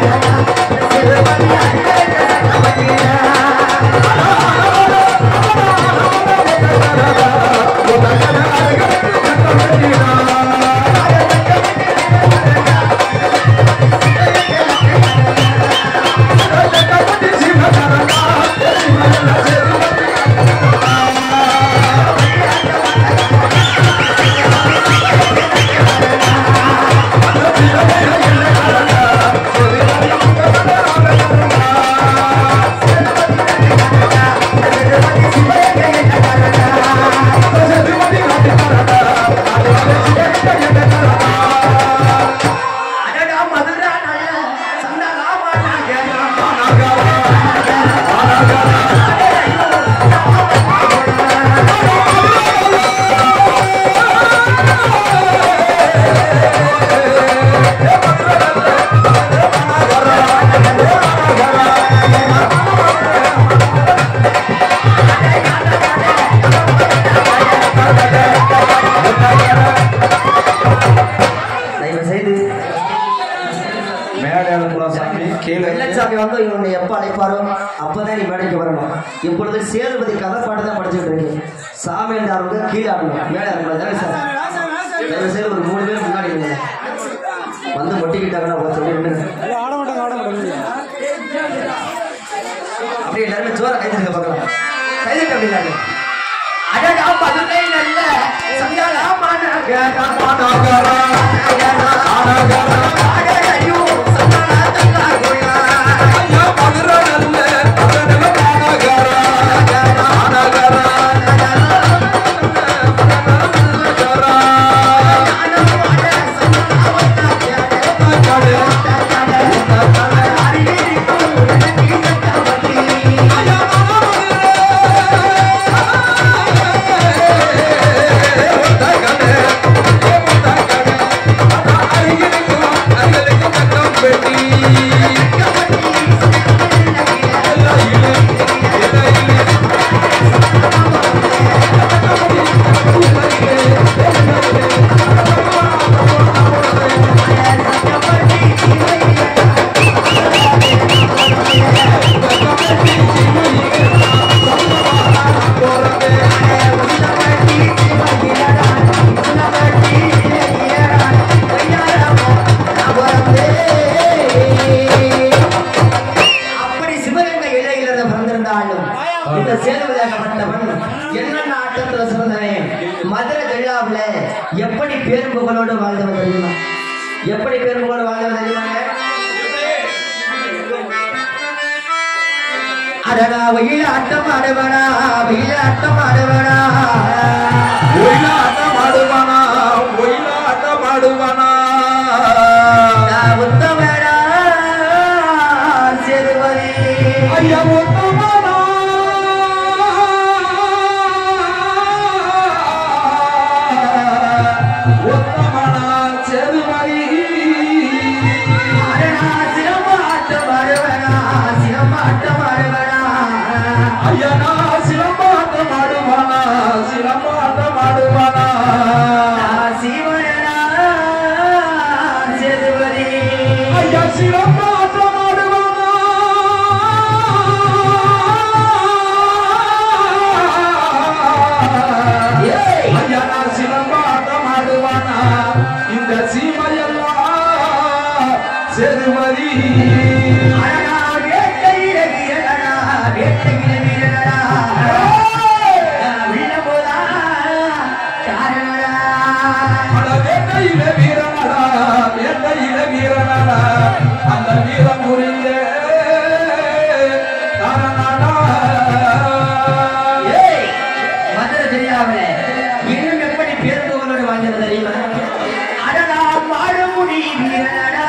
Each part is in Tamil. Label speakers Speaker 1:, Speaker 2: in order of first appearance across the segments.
Speaker 1: அடடா மதுரா நல்ல சந்தனா மாநாகரா தயவு செய்து
Speaker 2: மேடையாள குலசாமி கீழே
Speaker 1: வெள்ளச்சாமி வந்து இவனை எப்ப அழைப்பாரோ அப்பதான் நீ மேடைக்கு வரணும் இப்பொழுது சேதுபதி கதை பாட்டு தான் படிச்சுட்டு இருக்கு சாமி என்றவங்க கீழே ஆடணும் மேலே ஆடணும் சார் தயவு செய்து ஒரு மூணு பேர் முன்னாடி நில்லுங்க. வந்து மொட்டிக்கிட்டாங்கன்னா போக சொல்லி நின்னுங்க. அப்படியே எல்லாருமே ஜோரா கைதுக்க பார்க்கலாம் கைதுக்க அப்படின்னாங்க அடடா பதுமை நல்ல சந்தானா மாநகரா மாநகரா அடடையோ சந்தானா தங்காகுயா அப்படி சிவகங்கை இடையில பிறந்திருந்தாலும் இந்த சேதுபதியாகப்பட்டவன் என்னென்ன ஆட்டத்துல சிறந்தவன் மதுரை ஜெல்லாவுல எப்படி பேர் புகழோடு வாழ்ந்தவன் தெரியுமா எப்படி பேர் புகழோடு வாழ்ந்தவன் தெரியுமாங்க அடடா வெயில் ஆட்டம் ஆடுவனா வெயில் ஆட்டம் ஆடுவனா
Speaker 2: ஒயிலாட்டமாடுவானா ஒயிலாட்டமாடுவானா
Speaker 1: நான் உத்தமனா சேதுபதி
Speaker 2: ஐயா ஒத்தமானா ஒத்தமானா செதுமதி
Speaker 1: அடடா சிலம்பாட்டம் ஆடுவனா சிலம்பாட்டம் ஆடுவனா
Speaker 2: ஐயா நான் சிலம்பாட்டமாடுவானா சிலம்பாட்டமாடுவானா
Speaker 1: நான் சீவனனா சேதுபதி
Speaker 2: ஐயா சிலம்பாட்டமாடுவானா
Speaker 1: ஏய்
Speaker 2: ஐயா நான் சிலம்பாட்டமாடுவானா இந்த சீமையெல்லாம் செதுமதி
Speaker 1: அடடா வேட்டையில வீரனா வேட்டையில வீரனா நான் உள்ளபோதா காரணடா
Speaker 2: அட வேட்டையில வீரனடா வேட்டையில வீரனடா அந்த வீரம் புரிந்த காரணடா
Speaker 1: ஏய் மதுரை தெரியாமல இன்னும் எப்படி பேருந்துகளோடு வாழ்ந்தது தெரியுமா அடடா மாடுமுடி வீரனடா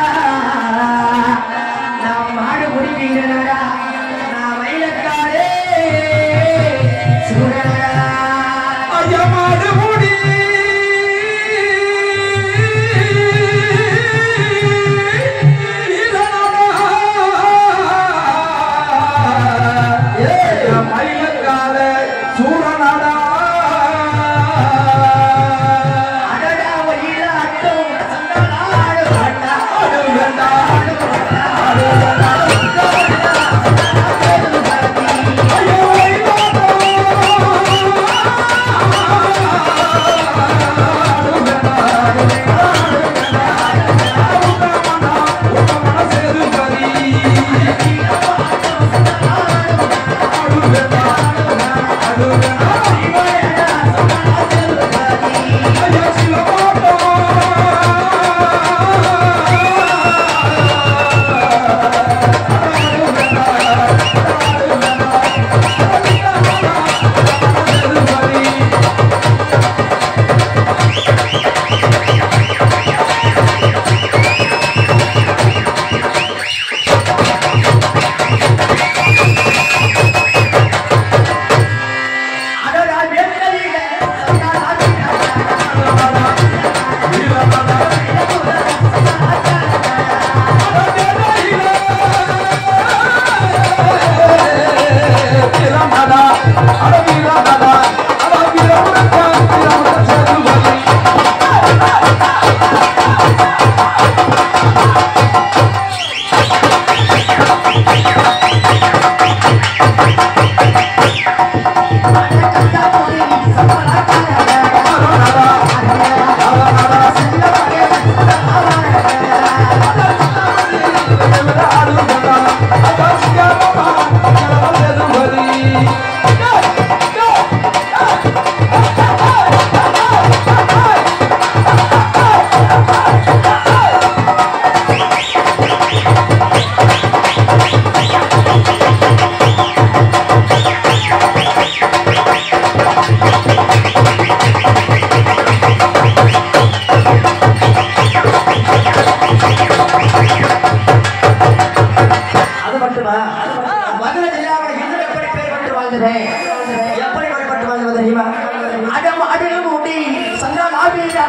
Speaker 1: நான் மாடுமுடி வீரனடா நான் மயிலக்காரே சூரனடா
Speaker 2: ஐயமாடு முடி மயிலக்கால சூரனடா
Speaker 1: அடடா வழியில அட்டம் சந்தான ஆடு வேண்டா
Speaker 2: ஆடு வேண்டா, ஆடு
Speaker 1: அது மட்டுமா மதுரை ஜில்லாவில் இன்னும் எப்படி பேர் பெற்று வாழ்ந்ததே எப்படி வழிபட்டு வாழ்ந்தது தெரியுமா அடம் அடில் மூடி சங்கால்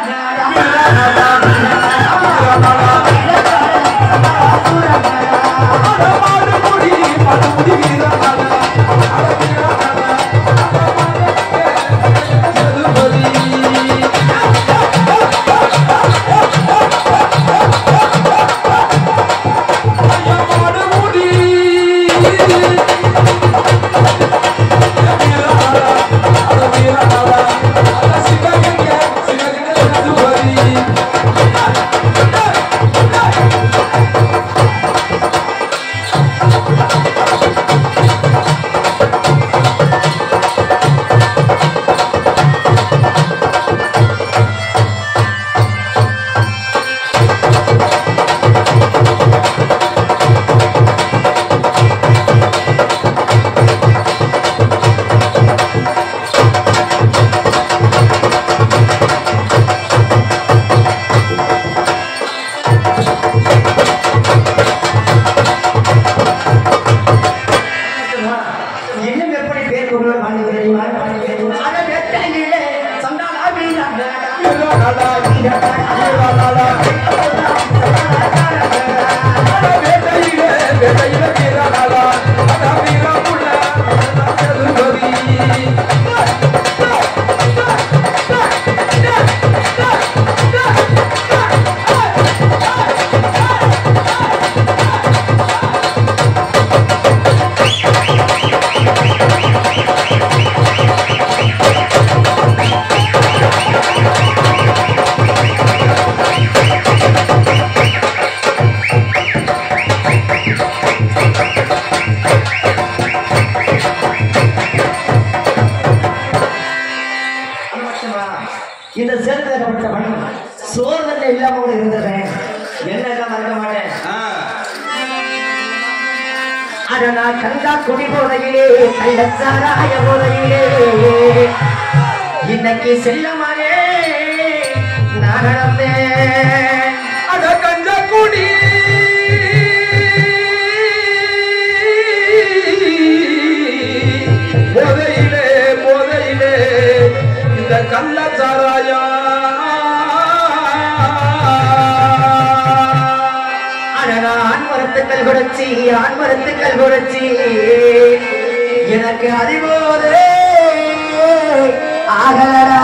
Speaker 1: இன்னும் எப்படி பேர் புகழோடு வாழ்ந்தது தெரியுமா அட வெட்டையிலே சங்கால் இந்த சேர்க்கப்பட்டவன் சோர்வல்ல இல்லாம கூட இருந்தவன் என்ன எல்லாம் மறக்க மாட்டேன் அட நான் கந்தா குடி போதையிலே கள்ளச்சாராய போதையிலே இன்னைக்கு செல்லமானே நான் நடந்தேன்
Speaker 2: அட கஞ்ச குடி போதையிலே போதையிலே இந்த கள்ள சாராயா
Speaker 1: அழகா ஆண்மரத்துக்கள் கொடுச்சி ஆண்மரத்துக்கள் கொடுச்சி எனக்கு அறிவோதே ஆகலடா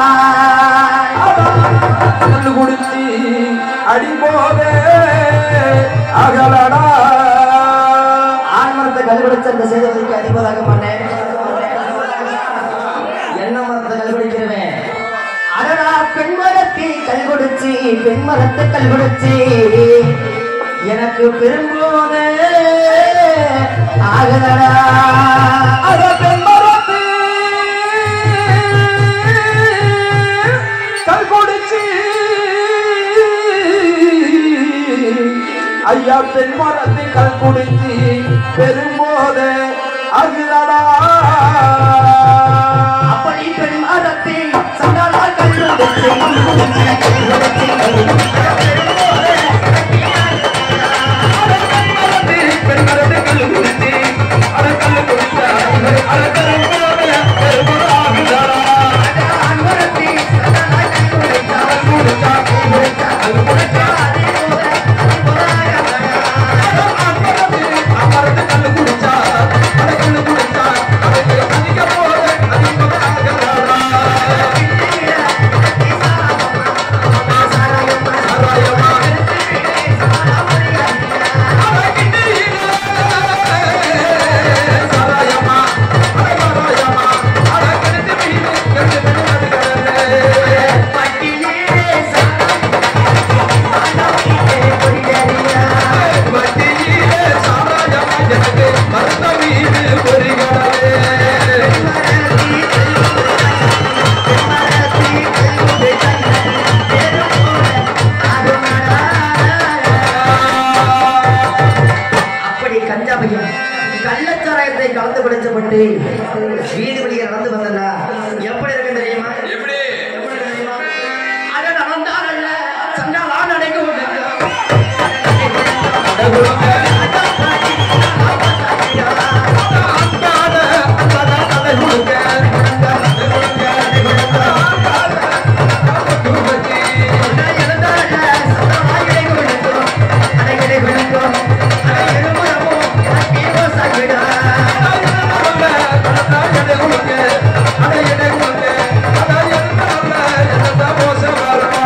Speaker 2: கல்லு குடிச்சி அடி போதே அகலடா
Speaker 1: ஆண்மரத்தை கல்வெடுத்து அந்த செய்தவருக்கு அதிபராக மாட்டேன் என்ன மரத்தை கல்வெடுக்கிறவன் அடடா பெண் மரத்தை கல் கொடுச்சி பெண் மரத்தை கல் கொடுச்சி எனக்கு பெரும்போது ஆகலடா
Speaker 2: அட பெண்மரத்து கல் குடிச்சி ஐயா பெண்மரத்து கல் குடிச்சி பெரும்போதே அகிலடா
Speaker 1: அப்படி பெண் மரத்தை சண்டாளால் கல் கொடுச்சி கல் கொடுச்சி
Speaker 2: பெண்மரத்து கல் குடிச்சி அட கல் குடிச்சா அட கல் போதே பெருமாடா
Speaker 1: ஆண்மரத்தை சண்டாளால் கல் கொடுச்சா கல் கொடுச்சா
Speaker 2: அட
Speaker 1: கஞ்சாவையும் கள்ளச்சாராயத்தை கலந்து குடிச்சப்பட்டு வீதி வழியை நடந்து வந்தனா எப்படி இருக்கு தெரியுமா
Speaker 2: எப்படி
Speaker 1: எப்படி இருக்கு தெரியுமா அட நடந்தாரல்ல சண்டாலா நடைக்கு
Speaker 2: அன்பான அன்பான கதை கொடுக்க கதை கொடுக்க அதை எடை கொடுக்க அதை என்ன என்ன மோசம் வரும்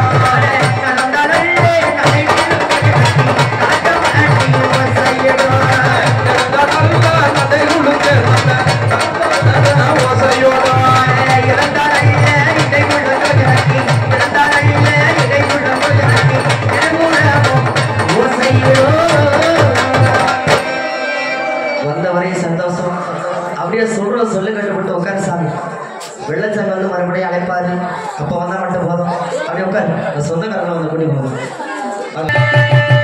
Speaker 2: கதை கொடுக்க ஓசையோட
Speaker 1: வந்தவரை சந்தோஷம் அப்படியே சொல்ற சொல்லு கட்டுப்பட்டு உட்காரு சாமி வெள்ளச்சாமி வந்து மறுபடியும் அழைப்பாரு அப்ப வந்தா மட்டும் போதும் அப்படியே உட்காரு சொந்தக்காரங்க வந்து கூட்டி போகணும்